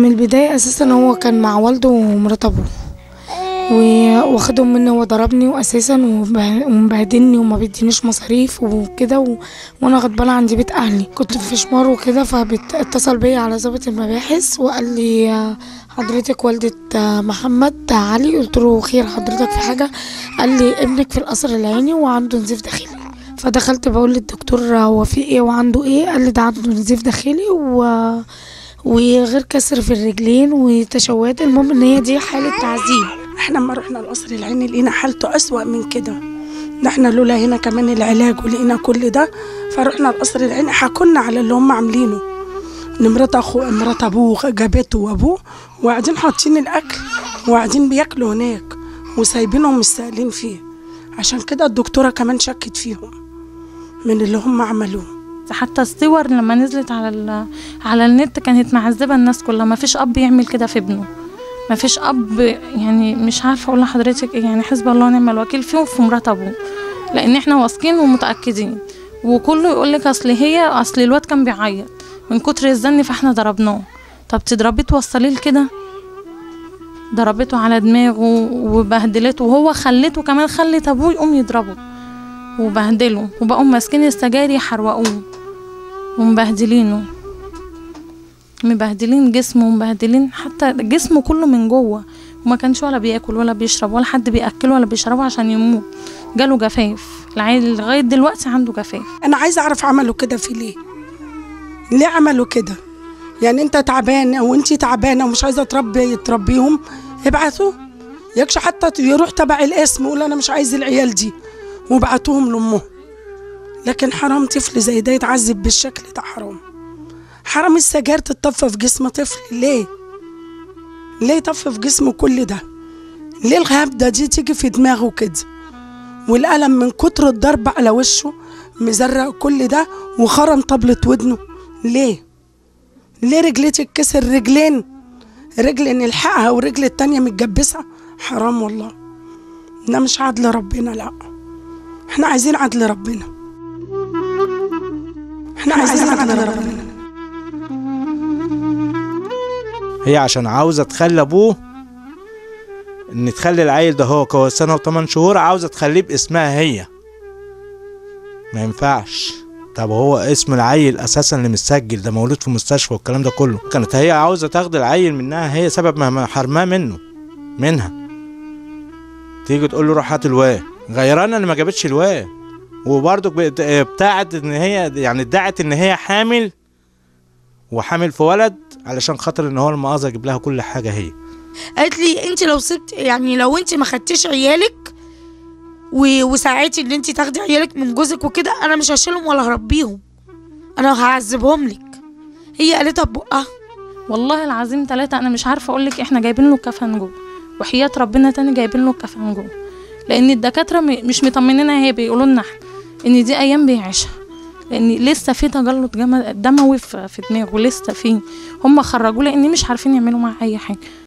البداية أساسا هو كان مع والده ومرات أبوه و- واخدهم مني وضربني وأساسا ومبه- ومبهدلني وما بيدينيش مصاريف وكده و... وأنا غضبانة عند بيت أهلي كنت في شمار وكده فاتصل بيا على ضابط المباحث وقال لي آه، حضرتك والدة آه، محمد علي قلت له خير حضرتك في حاجة قال لي ابنك في القصر العيني وعنده نزيف داخلي فدخلت بقول للدكتور هو في ايه وعنده ايه قال لي ده عنده نزيف داخلي و... وغير كسر في الرجلين وتشوهات المهم ان هي دي حالة تعذيب احنا لما رحنا القصر العيني لقينا حالته أسوأ من كده ده احنا لولا هنا كمان العلاج ولقينا كل ده فرحنا القصر العيني حكولنا على اللي هم عاملينه ان مرات اخو مرات ابوه جابته وابوه وقاعدين حاطين الاكل وقاعدين بياكلوا هناك وسايبينهم مستقلين فيه عشان كده الدكتوره كمان شكت فيهم من اللي هم عملوه حتى الصور لما نزلت على ال- على النت كانت معذبه الناس كلها ما فيش اب يعمل كده في ابنه ما فيش اب يعني مش عارفه اقول لحضرتك إيه، يعني حسب الله ونعم الوكيل فيهم في مرات ابوه لان احنا واثقين ومتاكدين وكله يقول لك اصل هي اصل الواد كان بيعيط من كتر الزن فاحنا ضربناه طب تضربيه توصليه لكده ضربته على دماغه وبهدلته وهو خلته كمان خلت ابوه يقوم يضربه وبهدله وبقوا ماسكين السجاير يحرقوه ومبهدلينه مبهدلين جسمه ومبهدلين حتى جسمه كله من جوه وما كانش ولا بياكل ولا بيشرب ولا حد بياكله ولا بيشربه عشان يموت جاله جفاف العيل لغايه دلوقتي عنده جفاف انا عايزه اعرف عملوا كده في ليه ليه عملوا كده يعني انت تعبان او انت تعبانه ومش عايزه تربي تربيهم ابعتوا يكش حتى يروح تبع الاسم يقول انا مش عايز العيال دي وبعتوهم لامه لكن حرام طفل زي ده يتعذب بالشكل ده حرام حرام السجاير تتطفى في جسم طفل ليه ليه يطفي في جسمه كل ده ليه الهبده دي تيجي في دماغه كده والألم من كتر الضرب على وشه مزرق كل ده وخرم طبلة ودنه ليه؟ ليه رجليه تتكسر رجلين رجل نلحقها ورجل التانية متجبسة حرام والله ده مش عدل ربنا لا احنا عايزين عدل ربنا احنا عايزين عدل ربنا هي عشان عاوزة تخلي أبوه إن تخلي العيل ده هو كو سنة وثمان شهور عاوزة تخليه باسمها هي ما ينفعش طب هو اسم العيل أساسا اللي متسجل ده مولود في مستشفى والكلام ده كله كانت هي عاوزة تاخد العيل منها هي سبب ما- ما حرماه منه منها تيجي تقول له روح هات الواد غيرانة اللي ما جابتش الواد وبرضك بت- بتاعت ان هي يعني ادعت ان هي حامل وحامل في ولد علشان خاطر ان هو المؤاخذة يجيب لها كل حاجة هي قالت لي انت لو سبت يعني لو انت ما خدتيش عيالك و... وساعدتي ان انت تاخدي عيالك من جوزك وكده انا مش هشيلهم ولا هربيهم انا هعذبهم لك هي قالتها ببقها والله العظيم ثلاثة أنا مش عارفة أقولك إحنا جايبين له كفن جوه وحياة ربنا تاني جايبين له كفن جوه لأن الدكاترة م- مش مطمنينها هي بيقولوا لنا إحنا إن دي أيام بيعيشها لأن لسه في تجلط جم- دموي في في دماغه لسه في هم خرجوه لأن مش عارفين يعملوا معاه أي حاجة